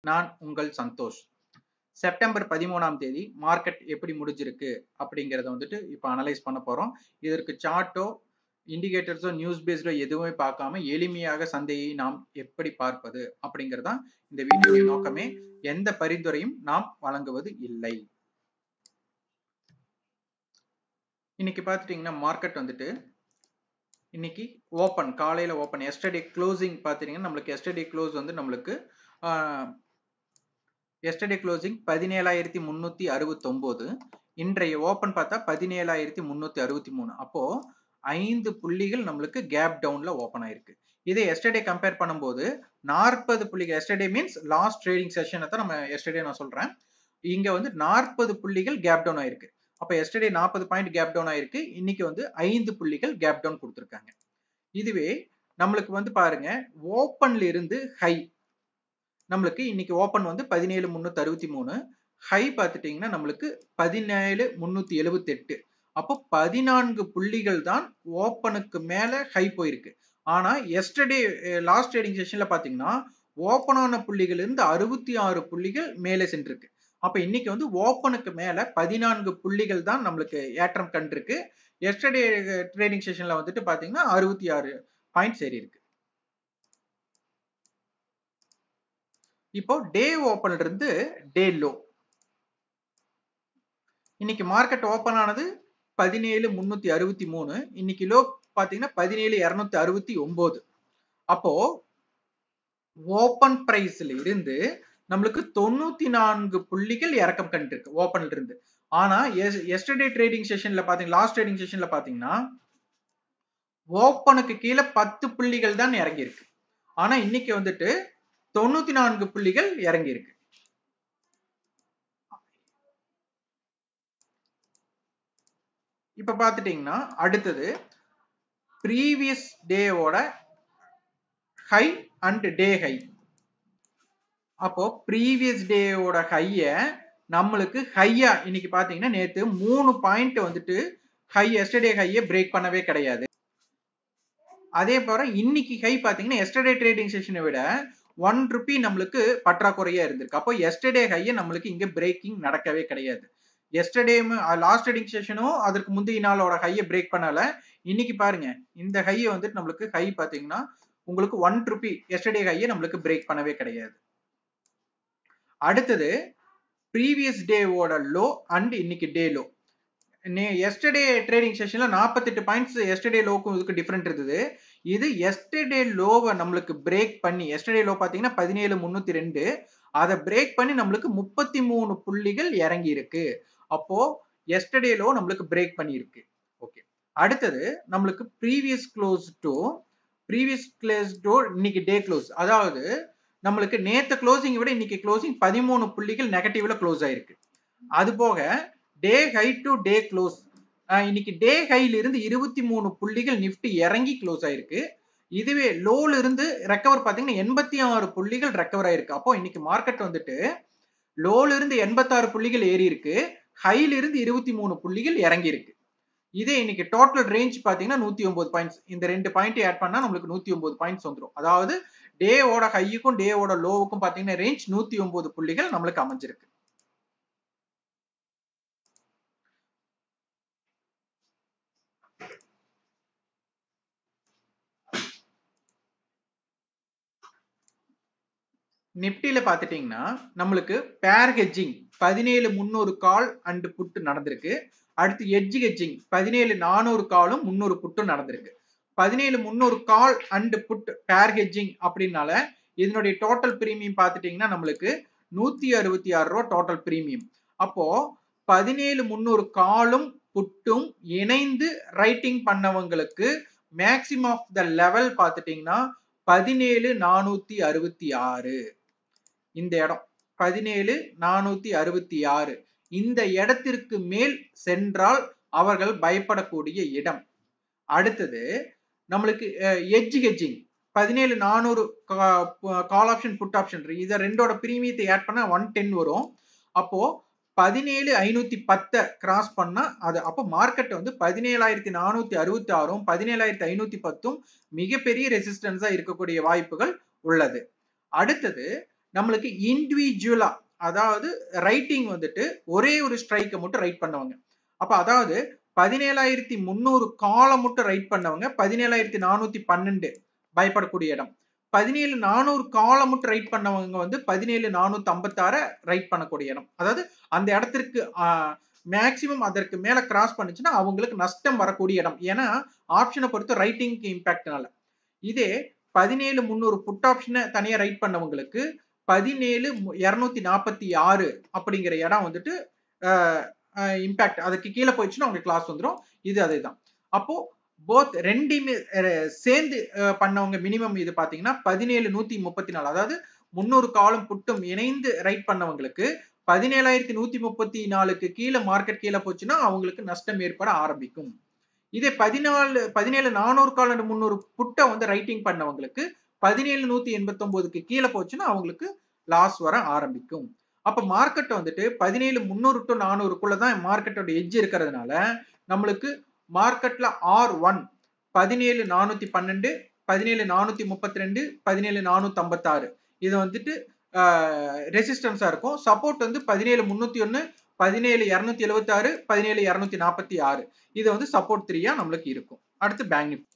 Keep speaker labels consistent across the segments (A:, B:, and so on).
A: நான் உங்கள் சந்தோஷ் செப்டம்பர் பதிமூணாம் தேதி மார்க்கெட் எப்படி முடிஞ்சிருக்கு அப்படிங்கிறத வந்துட்டு இப்போ அனலைஸ் பண்ண போகிறோம் இதற்கு சார்ட்டோ இண்டிகேட்டர்ஸோ நியூஸ் பேஸ்டோ எதுவுமே பார்க்காம எளிமையாக சந்தையை நாம் எப்படி பார்ப்பது அப்படிங்கிறதான் இந்த வீடியோவின் நோக்கமே எந்த பரிந்துரையும் நாம் வழங்குவது இல்லை இன்னைக்கு பார்த்துட்டிங்கன்னா மார்க்கெட் வந்துட்டு இன்னைக்கு ஓப்பன் காலையில் ஓப்பன் எஸ்டர்டே க்ளோசிங் பார்த்துட்டிங்கன்னா நம்மளுக்கு எஸ்டர்டே க்ளோஸ் வந்து நம்மளுக்கு எஸ்டர்டே க்ளோசிங் பதினேழாயிரத்தி முந்நூற்றி அறுபத்தொம்போது இன்றைய ஓப்பன் பார்த்தா பதினேழாயிரத்தி முந்நூற்றி அறுபத்தி மூணு அப்போது ஐந்து புள்ளிகள் நம்மளுக்கு கேப் டவுனில் ஓப்பன் ஆயிருக்கு இதை எஸ்டர்டே கம்பேர் பண்ணும்போது நாற்பது புள்ளிகள் எஸ்டர்டே மீன்ஸ் லாஸ்ட் ட்ரேடிங் செஷனை தான் நம்ம எஸ்டர்டே நான் சொல்கிறேன் இங்கே வந்து நாற்பது புள்ளிகள் கேப் டவுன் ஆயிருக்கு அப்போ எஸ்டர்டே நாற்பது பாயிண்ட் கேப் டவுன் ஆயிருக்கு இன்னைக்கு வந்து ஐந்து புள்ளிகள் கேப் டவுன் கொடுத்துருக்காங்க இதுவே நம்மளுக்கு வந்து பாருங்க ஓப்பன்ல இருந்து ஹை நம்மளுக்கு இன்னைக்கு ஓப்பன் வந்து பதினேழு முந்நூற்றி அறுபத்தி மூணு ஹை பார்த்துட்டிங்கன்னா நம்மளுக்கு பதினேழு முந்நூற்றி எழுபத்தெட்டு அப்போ பதினான்கு புள்ளிகள் தான் ஓப்பனுக்கு மேலே ஹை போயிருக்கு ஆனால் எஸ்டர்டே லாஸ்ட் ட்ரேடிங் செஷனில் பார்த்தீங்கன்னா ஓப்பனான புள்ளிகள் இருந்து அறுபத்தி ஆறு புள்ளிகள் மேலே சென்றிருக்கு அப்போ இன்னைக்கு வந்து ஓப்பனுக்கு மேலே பதினான்கு புள்ளிகள் தான் நம்மளுக்கு ஏற்றம் கண்டிருக்கு எஸ்டர்டே ட்ரேடிங் செஷனில் வந்துட்டு பார்த்தீங்கன்னா அறுபத்தி ஆறு பாயிண்ட் சரி இருக்கு இப்போ டே ஓப்பன்ல இருந்து டே லோ இன்னைக்கு மார்க்கெட் ஓப்பன் ஆனது பதினேழு முன்னூத்தி அறுபத்தி மூணு இன்னைக்கு லோ பாத்தீங்கன்னா பதினேழு இருநூத்தி அறுபத்தி ஒன்பது அப்போ ஓப்பன் பிரைஸ்ல இருந்து நம்மளுக்கு தொண்ணூத்தி நான்கு புள்ளிகள் இறக்கம் கண்டிருக்கு ஓப்பன்ல இருந்து ஆனா எஸ்டர்டே ட்ரேடிங் செஷன்ல பாத்தீங்கன்னா லாஸ்ட் ட்ரேடிங் செஷன்ல பாத்தீங்கன்னா ஓப்பனுக்கு கீழே பத்து புள்ளிகள் தான் இறங்கி இருக்கு ஆனா இன்னைக்கு வந்துட்டு தொண்ணூத்தி நான்கு புள்ளிகள் இறங்கி இருக்கு இப்ப பாத்துட்டீங்கன்னா அடுத்தது ப்ரீவியஸ் டேவோட ஹை அண்ட் டே ஹை அப்போ ப்ரீவியஸ் டேவோட ஹைய நம்மளுக்கு ஹையா இன்னைக்கு பாத்தீங்கன்னா நேத்து மூணு பாயிண்ட் வந்துட்டு ஹை எஸ்டர்டே ஹையை பிரேக் பண்ணவே கிடையாது அதே போல இன்னைக்கு ஹை பாத்தீங்கன்னா எஸ்டர்டே ட்ரேடிங் செஷனை விட ஒன் ருபி நம்மளுக்கு பற்றாக்குறையா இருந்திருக்கு அப்போ எஸ்டர்டே ஹையை நம்மளுக்கு இங்க பிரேக்கிங் நடக்கவே கிடையாது எஸ்டர்டே லாஸ்ட் ட்ரேடிங் செஷனும் அதற்கு முந்தைய நாளோட ஹையை பிரேக் பண்ணல இன்னைக்கு பாருங்க இந்த ஹையை வந்துட்டு நம்மளுக்கு ஹை பாத்தீங்கன்னா உங்களுக்கு ஒன் ருபி எஸ்டர்டே ஹையை நம்மளுக்கு பிரேக் பண்ணவே கிடையாது அடுத்தது ப்ரீவியஸ் டேவோட லோ அண்ட் இன்னைக்கு டே லோ எஸ்டர்டே ட்ரேடிங் செஷன்ல நாற்பத்தெட்டு பாயிண்ட்ஸ் எஸ்டர்டே லோக்கும் இதுக்கு டிஃப்ரெண்ட் இருந்தது இது எஸ்டர்டே லோவை நம்மளுக்கு பிரேக் பண்ணி எஸ்டர்டே லோ பார்த்தீங்கன்னா பதினேழு முந்நூற்றி ரெண்டு அதை பிரேக் பண்ணி நம்மளுக்கு முப்பத்தி மூணு புள்ளிகள் இறங்கி இருக்கு அப்போ எஸ்டர்டே லோ நம்மளுக்கு பிரேக் பண்ணியிருக்கு ஓகே அடுத்தது நம்மளுக்கு previous close to previous close to இன்னைக்கு டே க்ளோஸ் அதாவது நம்மளுக்கு நேத்த க்ளோசிங் விட இன்னைக்கு க்ளோசிங் பதிமூணு புள்ளிகள் நெகட்டிவ்ல க்ளோஸ் ஆயிருக்கு அது போக day high to day close இன்னைக்கு டே ஹைல இருந்து இருபத்தி மூணு புள்ளிகள் நிஃப்டி இறங்கி க்ளோஸ் ஆயிருக்கு இதுவே லோல இருந்து ரெக்கவர் பாத்தீங்கன்னா எண்பத்தி ஆறு புள்ளிகள் ரெக்கவர் ஆயிருக்கு அப்போ இன்னைக்கு மார்க்கெட் வந்துட்டு லோல இருந்து எண்பத்தாறு புள்ளிகள் ஏறி இருக்கு ஹைல இருந்து இருபத்தி மூணு புள்ளிகள் இறங்கி இருக்கு இதே இன்னைக்கு டோட்டல் ரேஞ்ச் பாத்தீங்கன்னா நூத்தி ஒன்பது பாயிண்ட்ஸ் இந்த ரெண்டு பாயிண்ட் ஆட் பண்ணா நம்மளுக்கு நூத்தி ஒன்பது பாயிண்ட்ஸ் வந்துடும் அதாவது டேவோட ஹையுக்கும் டேவோட லோவுக்கும் பாத்தீங்கன்னா ரேஞ்ச் நூத்தி ஒன்பது புள்ளிகள் நம்மளுக்கு அமைஞ்சிருக்கு நிப்டியில பாத்துட்டீங்கன்னா நம்மளுக்கு பேர் ஹெட்ஜிங் பதினேழு முந்நூறு கால் அண்ட் புட்டு நடந்திருக்கு அடுத்து எட்ஜ் ஹெட்ஜிங் பதினேழு நானூறு காலும் முந்நூறு புட்டும் நடந்திருக்கு பதினேழு முந்நூறு call and put pair hedging அப்படின்னால இதனுடைய டோட்டல் பிரீமியம் பார்த்துட்டீங்கன்னா நம்மளுக்கு நூத்தி அறுபத்தி ஆறு ரூபா டோட்டல் பிரீமியம் அப்போ பதினேழு முந்நூறு காலும் புட்டும் இணைந்து ரைட்டிங் பண்ணவங்களுக்கு மேக்சிமம் ஆஃப் த லெவல் பார்த்துட்டீங்கன்னா பதினேழு நானூத்தி அறுபத்தி ஆறு இந்த இடம் பதினேழு நானூத்தி அறுபத்தி ஆறு இந்த இடத்திற்கு மேல் சென்றால் அவர்கள் பயப்படக்கூடிய இடம் அடுத்தது நம்மளுக்கு எட்ஜ் ஹெட்ஜிங் பதினேழு நானூறு கால் ஆப்ஷன் புட் ஆப்ஷன் இதை ரெண்டோட பிரீமியத்தை ஆட் பண்ணா ஒன் டென் வரும் அப்போ பதினேழு ஐநூத்தி பத்தை கிராஸ் பண்ணா அது அப்போ மார்க்கெட் வந்து பதினேழாயிரத்தி நானூத்தி அறுபத்தி ஆறும் பதினேழாயிரத்தி ஐநூத்தி பத்தும் மிகப்பெரிய ரெசிஸ்டன்ஸா இருக்கக்கூடிய வாய்ப்புகள் உள்ளது அடுத்தது நம்மளுக்கு இண்டிவிஜுவலா அதாவது ரைட்டிங் வந்துட்டு ஒரே ஒரு ஸ்ட்ரைக்கை மட்டும் ரைட் பண்ணவங்க அப்ப அதாவது பதினேழாயிரத்தி முந்நூறு காலம் மட்டும் ரைட் பண்ணவங்க பதினேழாயிரத்தி நானூத்தி பன்னெண்டு பயப்படக்கூடிய இடம் பதினேழு நானூறு காலம் மட்டும் ரைட் பண்ணவங்க வந்து பதினேழு நானூத்தி ஐம்பத்தாற ரைட் பண்ணக்கூடிய இடம் அதாவது அந்த இடத்திற்கு மேக்சிமம் அதற்கு மேல கிராஸ் பண்ணுச்சுன்னா அவங்களுக்கு நஷ்டம் வரக்கூடிய இடம் ஏன்னா ஆப்ஷனை பொறுத்து ரைட்டிங்க்கு இம்பாக்ட்னால இதே பதினேழு முந்நூறு புட் ஆப்ஷனை தனியா ரைட் பண்ணவங்களுக்கு பதினேழு இருநூத்தி நாற்பத்தி ஆறு அப்படிங்கிற இடம் வந்துட்டு இம்பாக்ட் அதுக்கு கீழே போயிடுச்சுன்னா உங்களுக்கு கிளாஸ் வந்துடும் இது அதே தான் அப்போ போத் ரெண்டுமே சேர்ந்து பண்ணவங்க மினிமம் இது பாத்தீங்கன்னா பதினேழு நூத்தி முப்பத்தி நாலு அதாவது முன்னூறு காலம் புட்டும் இணைந்து ரைட் பண்ணவங்களுக்கு பதினேழாயிரத்தி நூத்தி முப்பத்தி நாலுக்கு கீழே மார்க்கெட் கீழே போச்சுன்னா அவங்களுக்கு நஷ்டம் ஏற்பட ஆரம்பிக்கும் இதே பதினாலு பதினேழு நானூறு காலம் முந்நூறு புட்டை வந்து ரைட்டிங் பண்ணவங்களுக்கு பதினேழு நூத்தி எண்பத்தி ஒன்பதுக்கு கீழே போச்சுன்னா அவங்களுக்கு லாஸ் வர ஆரம்பிக்கும் அப்ப மார்க்கெட் வந்துட்டு பதினேழு முந்நூறு டு நானூறுக்குள்ளதான் மார்க்கெட்டோட எட்ஜ் இருக்கிறதுனால நம்மளுக்கு மார்க்கெட்ல ஆர் ஒன் பதினேழு நானூத்தி பன்னெண்டு பதினேழு நானூத்தி முப்பத்தி ரெண்டு பதினேழு நானூத்தி ஐம்பத்தாறு இது வந்துட்டு ரெசிஸ்டன்ஸா இருக்கும் சப்போர்ட் வந்து பதினேழு முன்னூத்தி ஒன்னு பதினேழு இருநூத்தி எழுபத்தி ஆறு பதினேழு இருநூத்தி நாற்பத்தி ஆறு இது வந்து சப்போர்ட் த்ரீயா நம்மளுக்கு இருக்கும் அடுத்து bank Nifty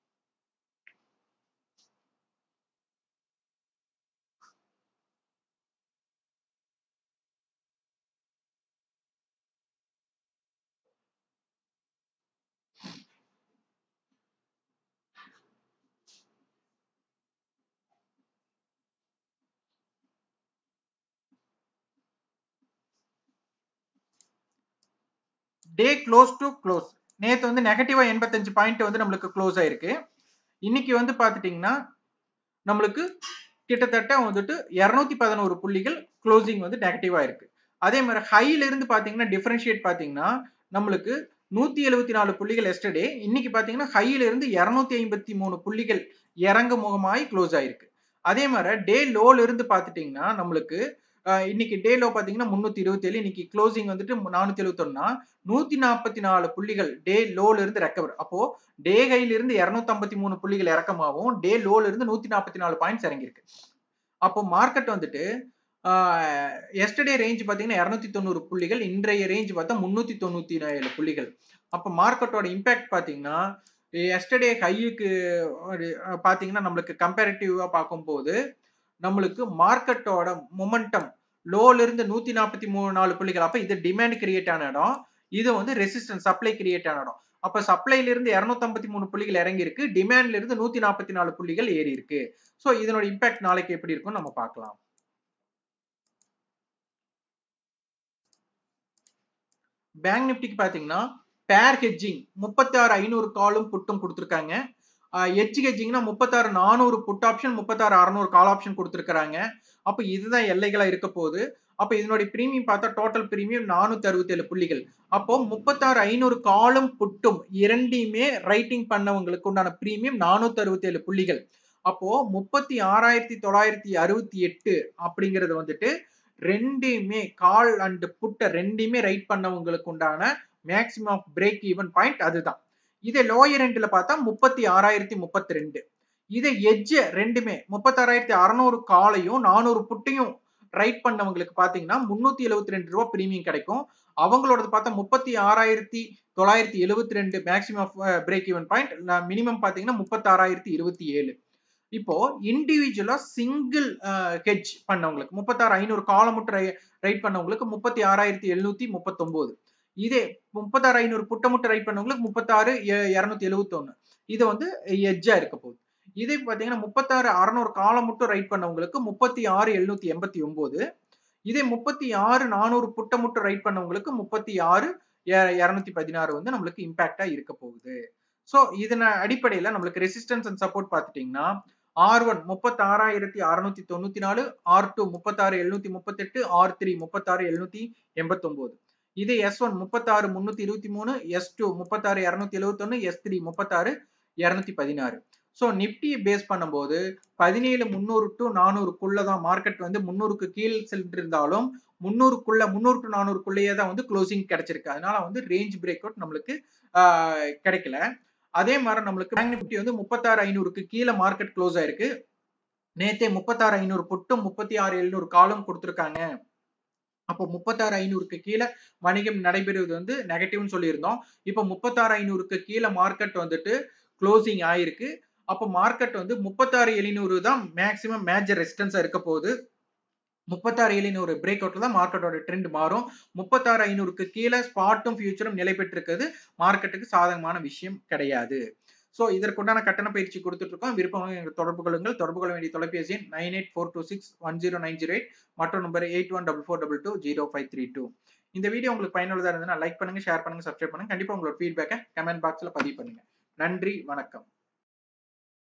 A: day close to close நேற்று வந்து நெகட்டிவா எண்பத்தஞ்சு பாயிண்ட் வந்து நம்மளுக்கு க்ளோஸ் ஆயிருக்கு இன்னைக்கு வந்து பார்த்துட்டிங்கன்னா நம்மளுக்கு கிட்டத்தட்ட வந்துட்டு இரநூத்தி பதினோரு புள்ளிகள் க்ளோசிங் வந்து நெகட்டிவா இருக்கு அதே மாதிரி ஹைல இருந்து பாத்தீங்கன்னா டிஃபரன்ஷியேட் பாத்தீங்கன்னா நம்மளுக்கு நூத்தி எழுபத்தி நாலு புள்ளிகள் எஸ்டர்டே இன்னைக்கு பாத்தீங்கன்னா ஹையில இருந்து இருநூத்தி ஐம்பத்தி மூணு புள்ளிகள் இறங்கு முகமாய் க்ளோஸ் ஆயிருக்கு அதே மாதிரி டே லோல இருந்து பாத்துட்டீங்கன்னா நம்மளுக்கு இன்னைக்கு டே லோ பாத்தீங்கன்னா முன்னூத்தி இருபத்தி ஏழு இன்னைக்கு க்ளோசிங் வந்துட்டு நானூத்தி எழுபத்தொன்னா நூத்தி நாற்பத்தி நாலு புள்ளிகள் டே லோல இருந்து ரெக்கவர் அப்போ டே ஹைல இருந்து இருநூத்தி ஐம்பத்தி மூணு புள்ளிகள் இறக்கமாகவும் டே லோல இருந்து நூத்தி நாற்பத்தி நாலு பாயிண்ட்ஸ் இறங்கியிருக்கு அப்போ மார்க்கெட் வந்துட்டு எஸ்டர்டே ரேஞ்ச் பார்த்தீங்கன்னா இரநூத்தி தொண்ணூறு புள்ளிகள் இன்றைய ரேஞ்ச் பார்த்தா முன்னூத்தி தொண்ணூத்தி ஏழு புள்ளிகள் அப்போ மார்க்கெட்டோட இம்பாக்ட் பார்த்தீங்கன்னா எஸ்டர்டே ஹையுக்கு பார்த்தீங்கன்னா நம்மளுக்கு கம்பேரிட்டிவா பார்க்கும்போது நம்மளுக்கு மார்க்கெட்டோட மொமெண்டம் லோல இருந்து நூத்தி நாற்பத்தி மூணு நாலு புள்ளிகள் அப்ப இது டிமாண்ட் கிரியேட் ஆன இடம் இது வந்து ரெசிஸ்டன்ஸ் சப்ளை கிரியேட் ஆன இடம் அப்ப சப்ளைல இருந்து இருநூத்தி ஐம்பத்தி மூணு புள்ளிகள் இறங்கி இருக்கு டிமாண்ட்ல இருந்து நூத்தி நாற்பத்தி நாலு புள்ளிகள் ஏறி இருக்கு ஸோ இதனோட இம்பாக்ட் நாளைக்கு எப்படி இருக்கும் நம்ம பார்க்கலாம் பேங்க் நிப்டிக்கு பாத்தீங்கன்னா பேர் ஹெட்ஜிங் முப்பத்தி ஆறு ஐநூறு காலும் புட்டும் கொடுத்துருக்காங்க எட்ஜ் ஹெட்ஜிங்னா முப்பத்தாறு நானூறு புட் ஆப்ஷன் முப்பத்தாறு அறநூறு கால் ஆப்ஷன் கொடுத்துருக்காங்க அப்போ இதுதான் எல்லைகளா இருக்க போகுது அப்போ இதனுடைய பிரீமியம் பார்த்தா டோட்டல் பிரீமியம் நானூத்தி அறுபத்தி ஏழு புள்ளிகள் அப்போ முப்பத்தாறு ஐநூறு காலும் புட்டும் இரண்டையுமே ரைட்டிங் பண்ணவங்களுக்கு உண்டான பிரீமியம் நானூத்தி அறுபத்தி ஏழு புள்ளிகள் அப்போ முப்பத்தி ஆறாயிரத்தி தொள்ளாயிரத்தி அறுபத்தி எட்டு அப்படிங்கிறது வந்துட்டு ரெண்டையுமே கால் அண்ட் புட்டை ரெண்டையுமே ரைட் பண்ணவங்களுக்கு உண்டான maximum of break even point அதுதான் இதே லோயர் எண்ட்ல பார்த்தா முப்பத்தி ஆறாயிரத்தி முப்பத்தி ரெண்டு இதே எஜ்ஜ ரெண்டுமே முப்பத்தாறாயிரத்தி அறநூறு காலையும் நானூறு புட்டையும் ரைட் பண்ணவங்களுக்கு பாத்தீங்கன்னா முன்னூத்தி எழுபத்தி ரெண்டு ரூபா பிரீமியம் கிடைக்கும் அவங்களோடது பார்த்தா முப்பத்தி ஆறாயிரத்தி தொள்ளாயிரத்தி எழுபத்தி ரெண்டு maximum of break even point minimum பாத்தீங்கன்னா முப்பத்தி ஆறாயிரத்தி இருபத்தி ஏழு இப்போ இண்டிவிஜுவலா சிங்கிள் ஹெட்ஜ் பண்ணவங்களுக்கு முப்பத்தாறு ஐநூறு காலம் மட்டும் ரைட் பண்ணவங்களுக்கு முப்பத்தி ஆறாயிரத்தி எழுநூத்தி முப்பத்தொன்பது இதே முப்பத்தாறு ஐநூறு புட்ட முட்டை ரைட் பண்ணவங்களுக்கு முப்பத்தாறு இருநூத்தி எழுபத்தி ஒன்னு இது வந்து எட்ஜா இருக்க போகுது இதே பாத்தீங்கன்னா முப்பத்தாறு அறநூறு காலம் மட்டும் ரைட் பண்ணவங்களுக்கு முப்பத்தி ஆறு எழுநூத்தி எண்பத்தி ஒன்பது இதே முப்பத்தி ஆறு நானூறு புட்ட மட்டும் ரைட் பண்ணவங்களுக்கு முப்பத்தி ஆறு இருநூத்தி பதினாறு வந்து நம்மளுக்கு இம்பாக்டா இருக்க போகுது ஸோ இதன் அடிப்படையில நம்மளுக்கு ரெசிஸ்டன்ஸ் அண்ட் சப்போர்ட் பார்த்துட்டீங்கன்னா ஆர் ஒன் முப்பத்தி ஆறாயிரத்தி அறுநூத்தி தொண்ணூத்தி நாலு ஆர் டூ முப்பத்தாறு எழுநூத்தி முப்பத்தி எட்டு ஆர் த்ரீ முப்பத்தாறு எழுநூத்தி எண்பத்தி ஒன்பது இதே எஸ் ஒன் முப்பத்தாறு முன்னூத்தி இருபத்தி மூணு எஸ் டூ முப்பத்தாறு இரநூத்தி எழுபத்தி ஒன்னு எஸ் த்ரீ முப்பத்தாறு இரநூத்தி பதினாறு ஸோ நிப்டியை பேஸ் பண்ணும்போது பதினேழு முந்நூறு டு நானூறுக்குள்ள தான் மார்க்கெட் வந்து முந்நூறுக்கு கீழ் சென்றிருந்தாலும் முந்நூறுக்குள்ள முந்நூறு டு நானூறுக்குள்ளேயே தான் வந்து க்ளோசிங் கிடைச்சிருக்கு அதனால வந்து ரேஞ்ச் பிரேக் அவுட் நம்மளுக்கு கிடைக்கல அதே மாதிரி நம்மளுக்கு பேங்க் நிப்டி வந்து முப்பத்தாறு ஐநூறுக்கு கீழே மார்க்கெட் க்ளோஸ் ஆயிருக்கு நேத்தே முப்பத்தாறு ஐநூறு புட்டும் முப்பத்தி ஆறு எழுநூறு காலும் கொடுத்துருக்காங்க அப்போ முப்பத்தாறு ஐநூறுக்கு கீழே வணிகம் நடைபெறுவது வந்து நெகட்டிவ்னு சொல்லியிருந்தோம் இப்போ முப்பத்தாறு ஐநூறுக்கு கீழே மார்க்கெட் வந்துட்டு க்ளோசிங் ஆயிருக்கு அப்போ மார்க்கெட் வந்து முப்பத்தாறு எழுநூறு தான் மேக்சிமம் மேஜர் ரெசிஸ்டன்ஸா இருக்க போகுது முப்பத்தாறு எழுநூறு பிரேக் அவுட்ல தான் மார்க்கெட்டோட ட்ரெண்ட் மாறும் முப்பத்தாறு ஐநூறுக்கு கீழே ஸ்பாட்டும் ஃபியூச்சரும் நிலை பெற்றிருக்கிறது மார்க்கெட்டுக்கு சாதகமான விஷயம் கிடையாது ஸோ இதற்குண்டான கட்டண பயிற்சி கொடுத்துட்டு இருக்கோம் விருப்பம் எங்கள் தொடர்பு கொள்ளுங்கள் தொடர்பு கொள்ள வேண்டிய தொலைபேசி எண் nine eight four two six one zero nine zero eight மற்றும் number eight one double four double two zero five three two இந்த வீடியோ உங்களுக்கு பயனுள்ளதாக இருந்ததுன்னா லைக் பண்ணுங்க ஷேர் பண்ணுங்க சப்ஸ்கிரைப் பண்ணுங்க கண்டிப்பா உங்களோட ஃபீட்பேக்கை கமெண்ட் பாக்ஸ்ல பதிவு பண்ணுங்க நன்றி வணக்கம்